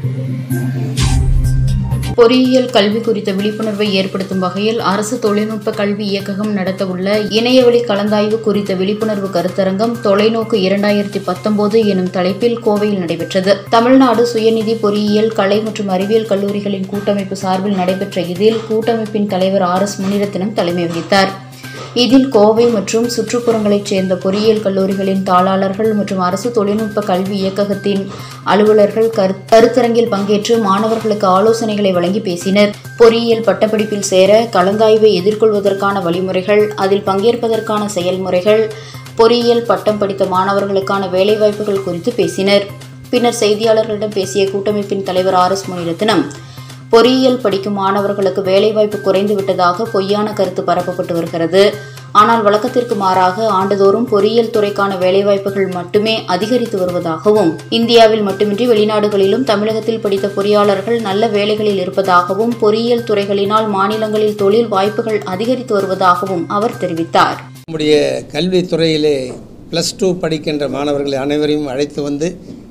பொறியியல் கல்வி குறித்த விழிப்புணர்வை ஏற்படுத்தும் வகையில் அரசு தொழில்நுட்ப கல்வி இயக்ககம் நடத்தவுள்ள இணையவழி கலந்தாய்வு குறித்த விழிப்புணர்வு கருத்தரங்கம் தொலைநோக்கு இரண்டாயிரத்தி பத்தொன்பது எனும் தலைப்பில் கோவையில் நடைபெற்றது தமிழ்நாடு சுயநிதி பொறியியல் கலை மற்றும் அறிவியல் கல்லூரிகளின் கூட்டமைப்பு சார்பில் நடைபெற்ற இதில் கூட்டமைப்பின் தலைவர் ஆர் எஸ் முனிரத்தினம் தலைமை வகித்தார் இதில் கோவை மற்றும் சுற்றுப்புறங்களைச் சேர்ந்த பொறியியல் கல்லூரிகளின் தாளாளர்கள் மற்றும் அரசு தொழில்நுட்ப கல்வி இயக்ககத்தின் அலுவலர்கள் கரு- கருத்தரங்கில் பங்கேற்று மாணவர்களுக்கு ஆலோசனைகளை வழங்கி பேசினர் பொறியியல் பட்டப்படிப்பில் சேர கலந்தாய்வை எதிர்கொள்வதற்கான வழிமுறைகள் அதில் பங்கேற்பதற்கான செயல்முறைகள் பொறியியல் பட்டம் படித்த மாணவர்களுக்கான வேலைவாய்ப்புகள் குறித்து பேசினர் பின்னர் செய்தியாளர்களிடம் பேசிய கூட்டமைப்பின் தலைவர் ஆர் எஸ் முனிரத்னம் பொறியியல் படிக்கும் மாணவர்களுக்கு வேலைவாய்ப்பு குறைந்து விட்டதாக பொய்யான கருத்து பரப்பப்பட்டு வருகிறது ஆனால் வழக்கத்திற்கு மாறாக ஆண்டுதோறும் பொறியியல் துறைக்கான வேலைவாய்ப்புகள் மட்டுமே அதிகரித்து வருவதாகவும் இந்தியாவில் மட்டுமின்றி வெளிநாடுகளிலும் தமிழகத்தில் படித்த பொறியாளர்கள் நல்ல வேலைகளில் இருப்பதாகவும் பொறியியல் துறைகளினால் மாநிலங்களில் தொழில் வாய்ப்புகள் அதிகரித்து வருவதாகவும் அவர் தெரிவித்தார் நம்முடைய கல்வித்துறையிலே ப்ளஸ் டூ படிக்கின்ற மாணவர்களை அனைவரையும் அழைத்து வந்து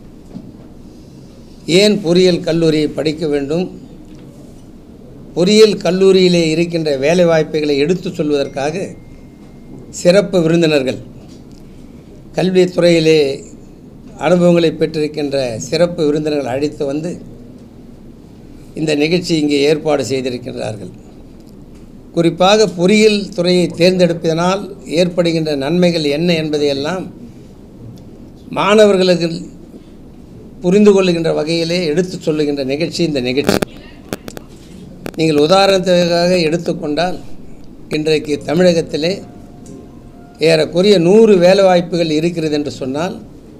ஏன் பொறியியல் கல்லூரியை படிக்க வேண்டும் பொறியியல் கல்லூரியிலே இருக்கின்ற வேலைவாய்ப்புகளை எடுத்துச் சொல்வதற்காக சிறப்பு விருந்தினர்கள் கல்வித்துறையிலே அனுபவங்களை பெற்றிருக்கின்ற சிறப்பு விருந்தினர்கள் அழைத்து வந்து இந்த நிகழ்ச்சி இங்கே ஏற்பாடு செய்திருக்கின்றார்கள் குறிப்பாக பொறியியல் துறையை தேர்ந்தெடுப்பதனால் ஏற்படுகின்ற நன்மைகள் என்ன என்பதையெல்லாம் மாணவர்களுக்கு புரிந்து கொள்ளுகின்ற வகையிலே எடுத்துச் சொல்லுகின்ற நிகழ்ச்சி இந்த நிகழ்ச்சி நீங்கள் உதாரணத்துக்காக எடுத்துக்கொண்டால் இன்றைக்கு தமிழகத்திலே ஏறக்குறைய நூறு வேலைவாய்ப்புகள் இருக்கிறது என்று சொன்னால்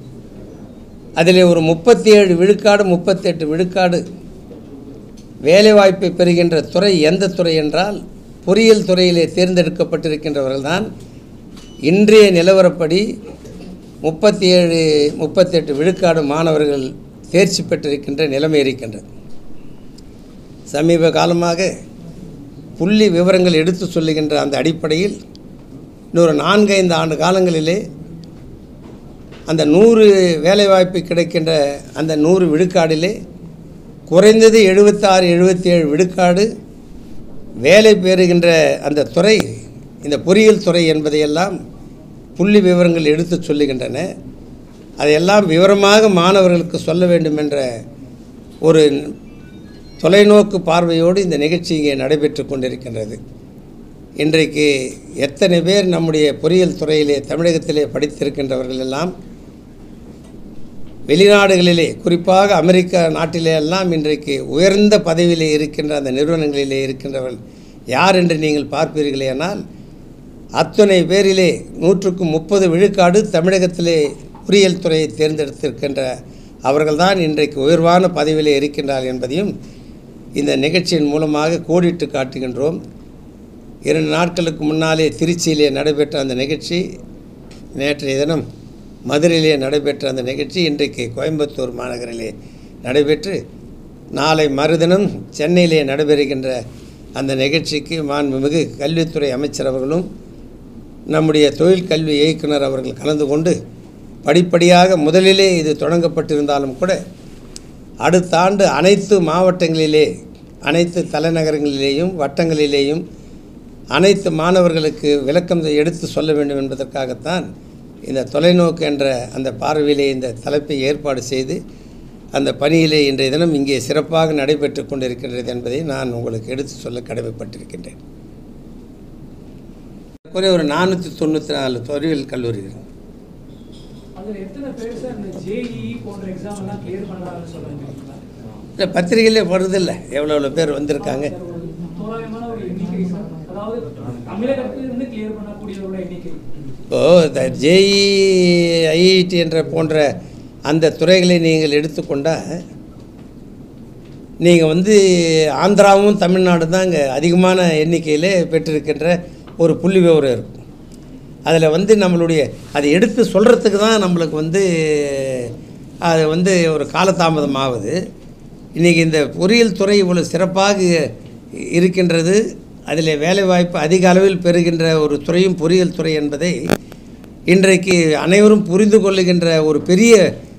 அதிலே ஒரு முப்பத்தி ஏழு விழுக்காடு முப்பத்தெட்டு விழுக்காடு வேலைவாய்ப்பை பெறுகின்ற துறை எந்த துறை என்றால் பொறியியல் துறையிலே தேர்ந்தெடுக்கப்பட்டிருக்கின்றவர்கள்தான் இன்றைய நிலவரப்படி முப்பத்தி ஏழு முப்பத்தெட்டு விழுக்காடு மாணவர்கள் தேர்ச்சி பெற்றிருக்கின்ற நிலைமை இருக்கின்றது சமீப காலமாக புள்ளி விவரங்கள் எடுத்து சொல்லுகின்ற அந்த அடிப்படையில் இன்னொரு நான்கைந்து ஆண்டு காலங்களிலே அந்த நூறு வேலைவாய்ப்பு கிடைக்கின்ற அந்த நூறு விழுக்காடிலே குறைந்தது எழுபத்தாறு எழுபத்தி ஏழு விழுக்காடு வேலை பெறுகின்ற அந்த துறை இந்த பொறியியல் துறை என்பதையெல்லாம் புள்ளி விவரங்கள் எடுத்து சொல்லுகின்றன அதையெல்லாம் விவரமாக மாணவர்களுக்கு சொல்ல வேண்டும் என்ற ஒரு தொலைநோக்கு பார்வையோடு இந்த நிகழ்ச்சி இங்கே நடைபெற்று கொண்டிருக்கின்றது இன்றைக்கு எத்தனை பேர் நம்முடைய பொறியியல் துறையிலே தமிழகத்திலே படித்திருக்கின்றவர்கள் எல்லாம் வெளிநாடுகளிலே குறிப்பாக அமெரிக்கா நாட்டிலே எல்லாம் இன்றைக்கு உயர்ந்த பதவியிலே இருக்கின்ற அந்த நிறுவனங்களிலே இருக்கின்றவர்கள் யார் என்று நீங்கள் பார்ப்பீர்களேனால் அத்தனை பேரிலே நூற்றுக்கு முப்பது விழுக்காடு தமிழகத்திலே பொறியியல் துறையை தேர்ந்தெடுத்திருக்கின்ற அவர்கள்தான் இன்றைக்கு உயர்வான பதவியிலே இருக்கின்றார்கள் என்பதையும் இந்த நிகழ்ச்சியின் மூலமாக கோடிட்டு காட்டுகின்றோம் இரண்டு நாட்களுக்கு முன்னாலே திருச்சியிலே நடைபெற்ற அந்த நிகழ்ச்சி நேற்றைய தினம் மதுரையிலே நடைபெற்ற அந்த நிகழ்ச்சி இன்றைக்கு கோயம்புத்தூர் மாநகரிலே நடைபெற்று நாளை மறுதினம் சென்னையிலே நடைபெறுகின்ற அந்த நிகழ்ச்சிக்கு மாண்புமிகு கல்வித்துறை அமைச்சர் அவர்களும் நம்முடைய தொழில் கல்வி இயக்குனர் அவர்கள் கலந்து கொண்டு படிப்படியாக முதலிலே இது தொடங்கப்பட்டிருந்தாலும் கூட அடுத்த ஆண்டு அனைத்து மாவட்டங்களிலே அனைத்து தலைநகரங்களிலேயும் வட்டங்களிலேயும் அனைத்து மாணவர்களுக்கு விளக்கம் எடுத்து சொல்ல வேண்டும் என்பதற்காகத்தான் இந்த தொலைநோக்கு என்ற அந்த பார்வையிலே இந்த தலைப்பை ஏற்பாடு செய்து அந்த பணியிலே இன்றைய தினம் இங்கே சிறப்பாக நடைபெற்று கொண்டிருக்கின்றது என்பதை நான் உங்களுக்கு எடுத்து சொல்ல கடமைப்பட்டிருக்கின்றேன் குறைய ஒரு நானூற்றி தொண்ணூற்றி நாலு தொழில் கல்லூரிகள் அதுல எத்தனை பேர் சார் இந்த ஜேஇ போன்ற எக்ஸாம் எல்லாம் கிளியர் பண்றாங்கன்னு சொல்லுவீங்களா இல்லை பத்திரிகையிலே வருதில்லை எவ்வளோ எவ்வளோ பேர் வந்திருக்காங்க சார், ஒரு தோராயமான ஒரு எண்ணிக்கை சார் அதாவது தமிழகத்தில் இருந்து கிளியர் பண்ணக்கூடியவரோட எண்ணிக்கை இப்போது இந்த ஜேஇ ஐஐடி என்ற போன்ற அந்த துறைகளை நீங்கள் எடுத்துக்கொண்டால் நீங்கள் வந்து ஆந்திராவும் தமிழ்நாடு தான் இங்கே அதிகமான எண்ணிக்கையில் பெற்றிருக்கின்ற ஒரு புள்ளி விவரம் இருக்கும் அதில் வந்து நம்மளுடைய அதை எடுத்து சொல்கிறதுக்கு தான் நம்மளுக்கு வந்து அது வந்து ஒரு காலதாமதம் ஆகுது இன்றைக்கி இந்த பொறியியல் துறை இவ்வளோ சிறப்பாக இருக்கின்றது அதில் வேலைவாய்ப்பு அதிக அளவில் பெறுகின்ற ஒரு துறையும் பொறியியல் துறை என்பதை இன்றைக்கு அனைவரும் புரிந்து கொள்ளுகின்ற ஒரு பெரிய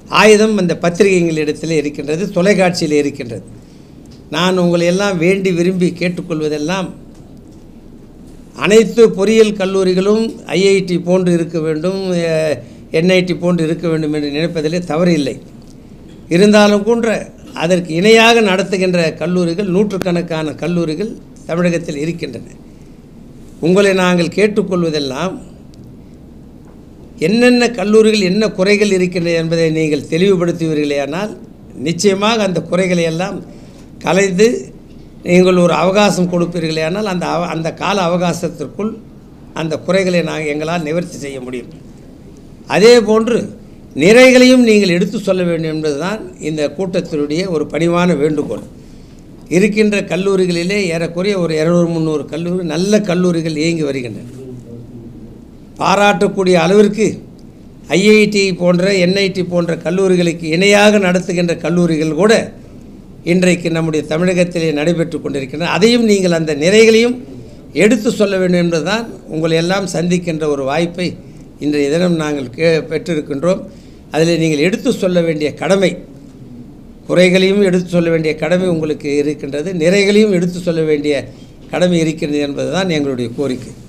ஆயுதம் அந்த பத்திரிகைகளிடத்தில் இருக்கின்றது தொலைக்காட்சியில் இருக்கின்றது நான் உங்களை எல்லாம் வேண்டி விரும்பி கேட்டுக்கொள்வதெல்லாம் அனைத்து பொறியியல் கல்லூரிகளும் ஐஐடி போன்று இருக்க வேண்டும் என்ஐடி போன்று இருக்க வேண்டும் என்று நினைப்பதிலே தவறு இல்லை இருந்தாலும் கூட அதற்கு இணையாக நடத்துகின்ற கல்லூரிகள் நூற்றுக்கணக்கான கல்லூரிகள் தமிழகத்தில் இருக்கின்றன உங்களை நாங்கள் கேட்டுக்கொள்வதெல்லாம் என்னென்ன கல்லூரிகள் என்ன குறைகள் இருக்கின்றன என்பதை நீங்கள் தெளிவுபடுத்துவீர்களேயானால் நிச்சயமாக அந்த குறைகளை எல்லாம் கலைந்து நீங்கள் ஒரு அவகாசம் கொடுப்பீர்களேயானால் அந்த அவ அந்த கால அவகாசத்திற்குள் அந்த குறைகளை நாங்கள் எங்களால் நிவர்த்தி செய்ய முடியும் அதே போன்று நிறைகளையும் நீங்கள் எடுத்து சொல்ல வேண்டும் என்பதுதான் இந்த கூட்டத்தினுடைய ஒரு பணிவான வேண்டுகோள் இருக்கின்ற கல்லூரிகளிலே ஏறக்குறைய ஒரு இரநூறு முந்நூறு கல்லூரி நல்ல கல்லூரிகள் இயங்கி வருகின்றன பாராட்டக்கூடிய அளவிற்கு ஐஐடி போன்ற என்ஐடி போன்ற கல்லூரிகளுக்கு இணையாக நடத்துகின்ற கல்லூரிகள் கூட இன்றைக்கு நம்முடைய தமிழகத்திலே நடைபெற்று கொண்டிருக்கின்றன அதையும் நீங்கள் அந்த நிறைகளையும் எடுத்து சொல்ல வேண்டும் என்பதுதான் உங்களை எல்லாம் சந்திக்கின்ற ஒரு வாய்ப்பை இன்றைய தினம் நாங்கள் கே பெற்றிருக்கின்றோம் அதில் நீங்கள் எடுத்து சொல்ல வேண்டிய கடமை குறைகளையும் எடுத்து சொல்ல வேண்டிய கடமை உங்களுக்கு இருக்கின்றது நிறைகளையும் எடுத்து சொல்ல வேண்டிய கடமை இருக்கின்றது என்பதுதான் எங்களுடைய கோரிக்கை